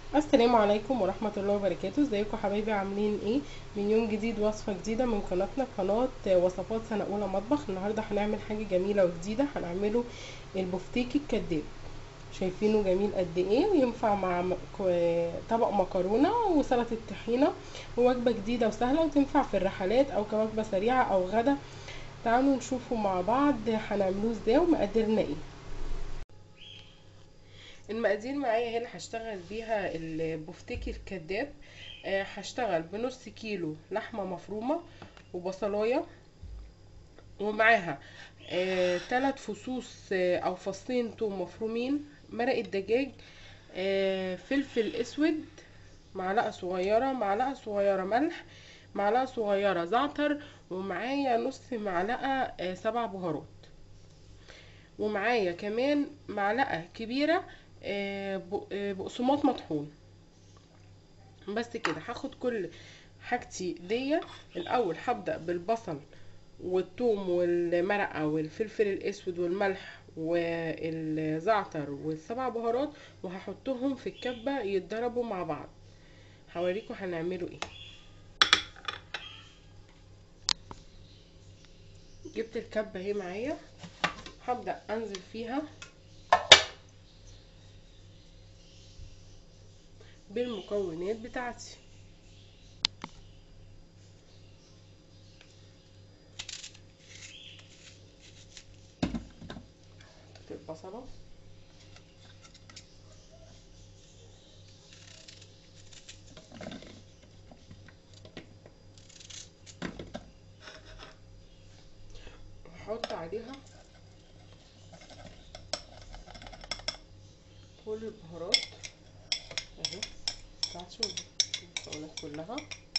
السلام عليكم ورحمة الله وبركاته ازيكم حبايبي عاملين ايه من يوم جديد وصفة جديدة من قناتنا قناة وصفات سنة اولى مطبخ النهاردة هنعمل حاجة جميلة وجديدة هنعمله البفتيك الكداب شايفينه جميل قد ايه وينفع مع م- كو- طبق مكرونة وسلطة طحينة ووجبة جديدة وسهلة وتنفع في الرحلات او كوجبة سريعة او غدا تعالوا نشوفه مع بعض هنعملوه ازاي ومقاديرنا ايه المقادير معايا هنا هشتغل بيها البفتيك الكداب آه، هشتغل بنص كيلو لحمة مفرومة وبصلاية ومعاها آه، تلات فصوص آه، او فصين توم مفرومين مرقة دجاج آه، فلفل اسود معلقة صغيرة معلقة صغيرة ملح معلقة صغيرة زعتر ومعايا نص معلقة آه، سبع بهارات ومعايا كمان معلقة كبيرة آه، ب- آه، بقسماط مطحون بس كده هاخد كل حاجتي دي الاول هبدأ بالبصل والثوم والمرقة والفلفل الاسود والملح والزعتر والسبع بهارات وهحطهم في الكبة يتضربوا مع بعض هوريكم هنعملوا ايه جبت الكبة اهي معايا هبدأ انزل فيها بالمكونات بتاعتي حطيت البصلة وهحط عليها كل البهارات اهي بتاعتي المكونات كلها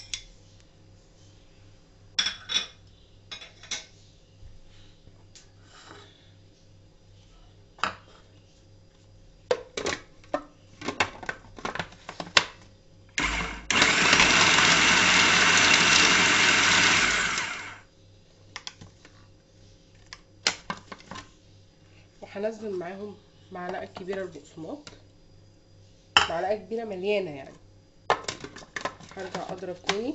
وهنزل معاهم معلقة كبيرة البقسماط معلقة كبيرة مليانة يعني هرجع اضرب تاني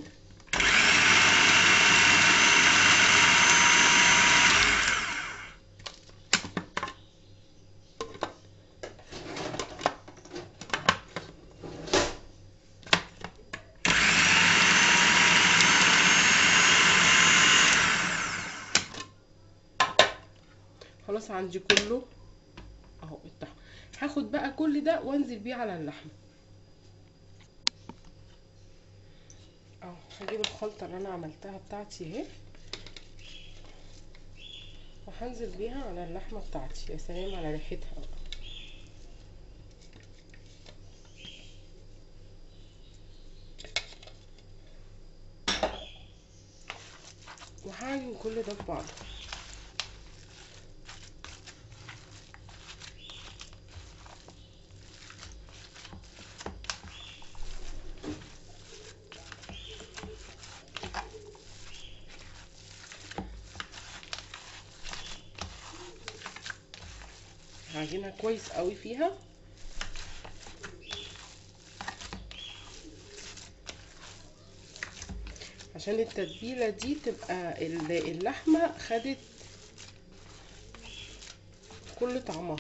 خلاص عندي كله اهو اتحط هاخد بقى كل ده وانزل بيه على اللحمه اهو هجيب الخلطه اللي انا عملتها بتاعتي اهي وهنزل بيها على اللحمه بتاعتي يا سلام على ريحتها بقى. وهعجن كل ده في بعضه هعجنها كويس قوي فيها عشان التتبيلة دي تبقى ال- اللحمة خدت كل طعمها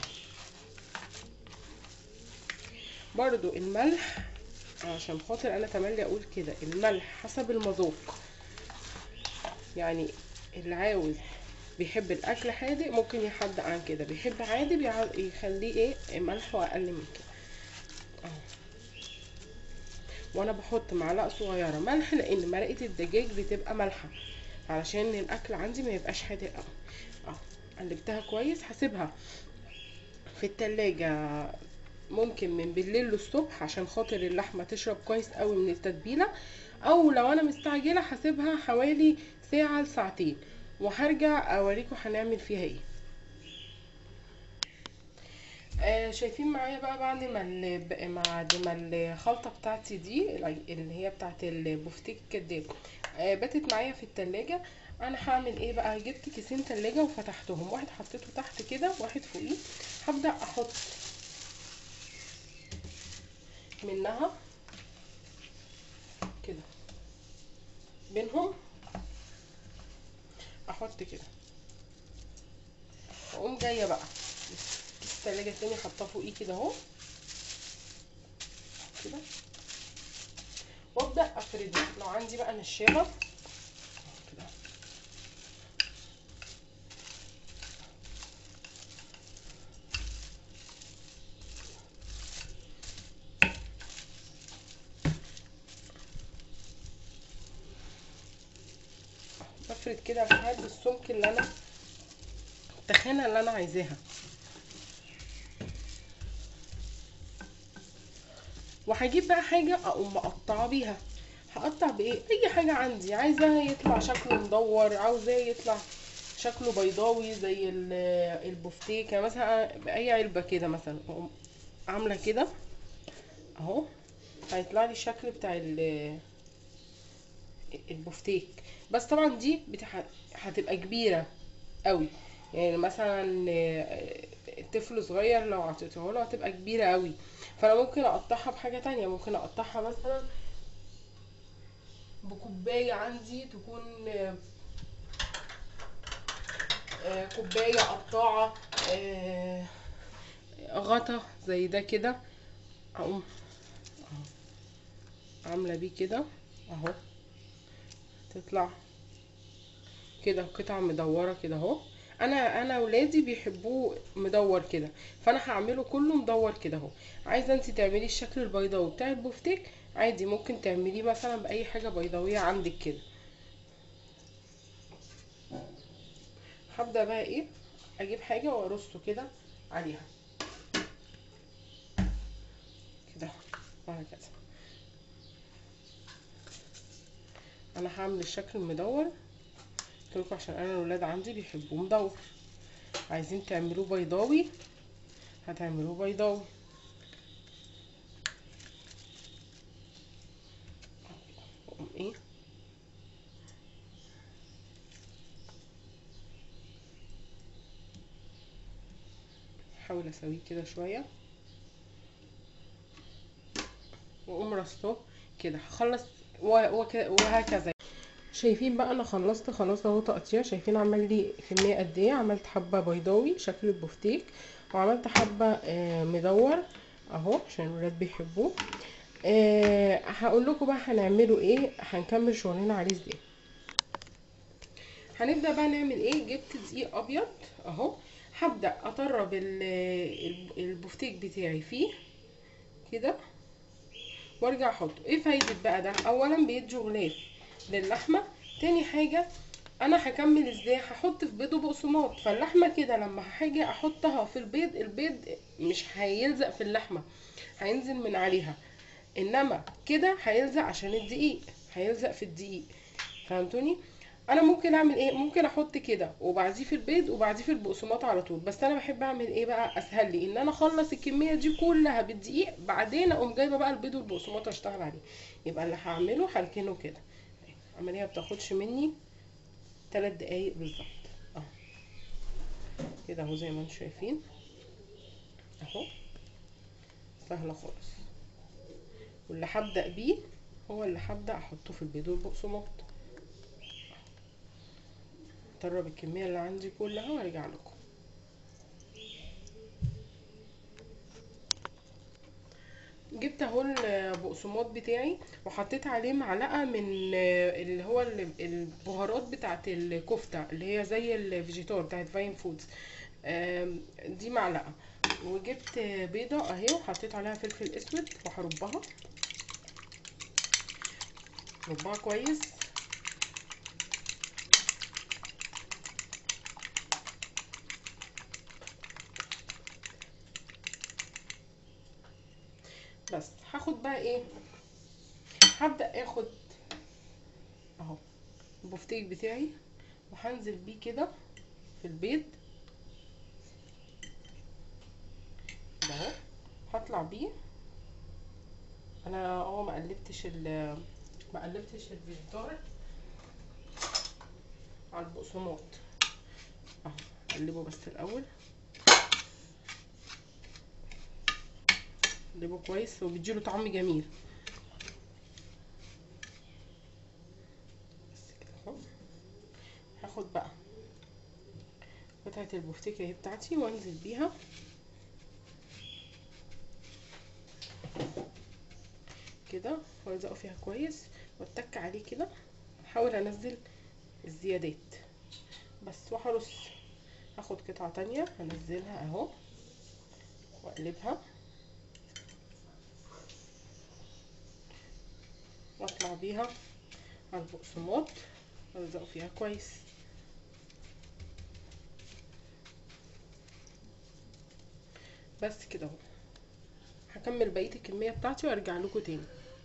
برضو الملح عشان خاطر انا تملي اقول كده الملح حسب المذوق يعني اللي عاوز بيحب الاكل حادق ممكن يحدق عن كده بيحب عادي بيع- يخليه ايه ملحه اقل من كده اهو وانا بحط معلقه صغيره ملح لان مرقه الدجاج بتبقى مالحه علشان الاكل عندي ما يبقاش حادق قوي اهو قلبتها كويس هسيبها في التلاجة ممكن من بالليل للصبح عشان خاطر اللحمه تشرب كويس قوي من التتبيله او لو انا مستعجله هسيبها حوالي ساعه لساعتين وهرجع اوريكم هنعمل فيها ايه آه شايفين معايا بقى بعد ما ال- ب- بعد ما الخلطه بتاعتي دي اللي هي بتاعت البفتيك الكداب آه باتت معايا في التلاجة انا هعمل ايه بقى جبت كيسين تلاجة وفتحتهم واحد حطيته تحت كده واحد فوقيه هبدأ احط منها كده بينهم احط كده واقوم جايه بقى كيس التلاجة تاني حاطاه فوقيه كده اهو كده وابدا افرده لو عندي بقى نشابه كده بفرد كده لحد السمك اللي انا التخانه اللي انا عايزاها وهجيب بقى حاجه اقوم مقطعه بيها هقطع بايه اي حاجه عندي عايزاه يطلع شكله مدور عاوزاه يطلع شكله بيضاوي زي ال- البفتيكه مثلا باي علبه كده مثلا اقوم عامله كده اهو هيطلع لي الشكل بتاع ال- البفتيك بس طبعا دي بتح... هتبقى كبيره قوي يعني مثلا آه، طفل صغير لو عطيته له هتبقى كبيره قوي فانا ممكن اقطعها بحاجه تانية ممكن اقطعها مثلا بكوبايه عندي تكون آه، آه، كوبايه قطاعه آه، غطا زي ده كده اقوم أهو عامله بيه كده اهو تطلع كده قطع مدوره كده اهو انا انا ولادي بيحبوه مدور كده فانا هعمله كله مدور كده اهو عايزه انت تعملي الشكل البيضاوي بتاع البفتيك عادي ممكن تعمليه مثلا باي حاجه بيضاويه عندك كده هبدا بقى ايه اجيب حاجه وارصه كده عليها كده وهكذا انا هعمل الشكل المدور قلت لكم عشان انا الولاد عندي بيحبوه مدور عايزين تعملوه بيضاوي هتعملوه بيضاوي أقوم ايه احاول اسويه كده شويه واقوم رصاه كده هخلص و- وك- وهكذا شايفين بقى انا خلصت خلاص اهو تقطيع شايفين عمل لي كميه قد ايه عملت حبه بيضاوي شكل البفتيك وعملت حبه آه، مدور اهو عشان الولاد بيحبوه آه هقول لكم بقى هنعمله ايه هنكمل شغلنا عليه ازاي هنبدا بقى نعمل ايه جبت دقيق ابيض اهو هبدا اطرب ال- ال- البفتيك بتاعي فيه كده وارجع احطه ايه فايده بقى ده اولا بيدي غلاف للحمه تاني حاجه انا هكمل ازاي هحط في بيض وبقسماط فاللحمه كده لما هاجي احطها في البيض البيض مش هيلزق في اللحمه هينزل من عليها انما كده هيلزق عشان الدقيق هيلزق في الدقيق فهمتوني انا ممكن اعمل ايه ممكن احط كده وبعديه في البيض وبعديه في البقسماط على طول بس انا بحب اعمل ايه بقى اسهل لي ان انا اخلص الكميه دي كلها بالدقيق بعدين اقوم جايبه بقى البيض والبقسماط اشتغل عليه يبقى اللي هعمله هركنه كده العمليه ما بتاخدش مني ثلاث دقايق بالظبط اهو كده اهو زي ما انتم شايفين اهو سهله خالص واللي هبدا بيه هو اللي هبدا احطه في البيض والبقسماط اطرب الكميه اللي عندي كلها وارجع لكم جبت اهو البقسماط بتاعي وحطيت عليه معلقه من اللي هو ال- البهارات بتاعه الكفته اللي هي زي الفيجيتار بتاعت فاين فودز آم، دي معلقه وجبت بيضه اهي وحطيت عليها فلفل اسود وهربها ربها كويس بس هاخد بقى ايه هبدأ اخد اهو البفتيك بتاعي وهنزل بيه كده في البيض ده اهو هطلع بيه انا اه ما قلبتش ال ما قلبتش الفيجيتار على البقسماط اهو اقلبه بس الاول اقلبه كويس وبيديله طعم جميل بس كده اهو هاخد بقى قطعة البفتيك اهي بتاعتي وانزل بيها كده والزقه فيها كويس واتك عليه كده احاول انزل الزيادات بس وهرص هاخد قطعة تانية هنزلها اهو واقلبها واطلع بيها على البقسماط والزقه فيها كويس بس كده اهو هكمل بقيه الكميه بتاعتي وارجع لكم تاني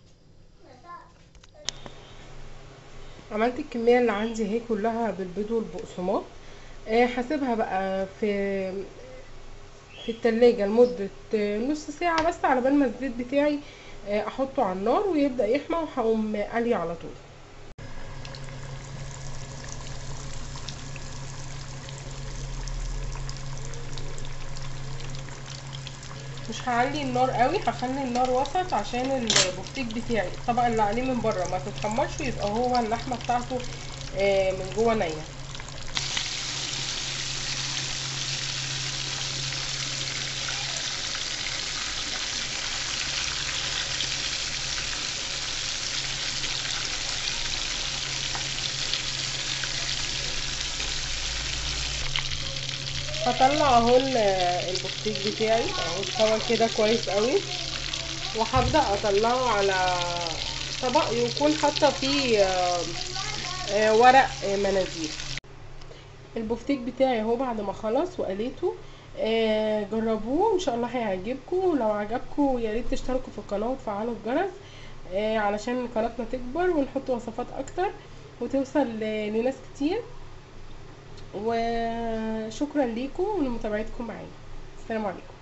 عملت الكميه اللي عندي اهي كلها بالبيض والبقسماط آه، هسيبها بقى في في التلاجة لمدة آه، نص ساعة بس على بال ما الزيت بتاعي آه، احطه على النار ويبدأ يحمى وهقوم قلي على طول مش هعلي النار قوي هخلي النار وسط عشان البفتيك بتاعي الطبقة اللي عليه من بره ما تتحمرش ويبقى هو اللحمة بتاعته آه، من جوه نية هطلع اهو ال- البفتيك بتاعي اهو استوى كده كويس قوي وهبدأ اطلعه على طبق يكون حاطه فيه آه، آه، ورق آه، مناديل البفتيك بتاعي اهو بعد ما خلص وقليته آه، جربوه ان شاء الله هيعجبكم ولو عجبكم يا ريت تشتركوا في القناه وتفعلوا الجرس آه، علشان قناتنا تكبر ونحط وصفات اكتر وتوصل ل- لناس كتير وشكرا ليكم ولمتابعتكم معايا السلام عليكم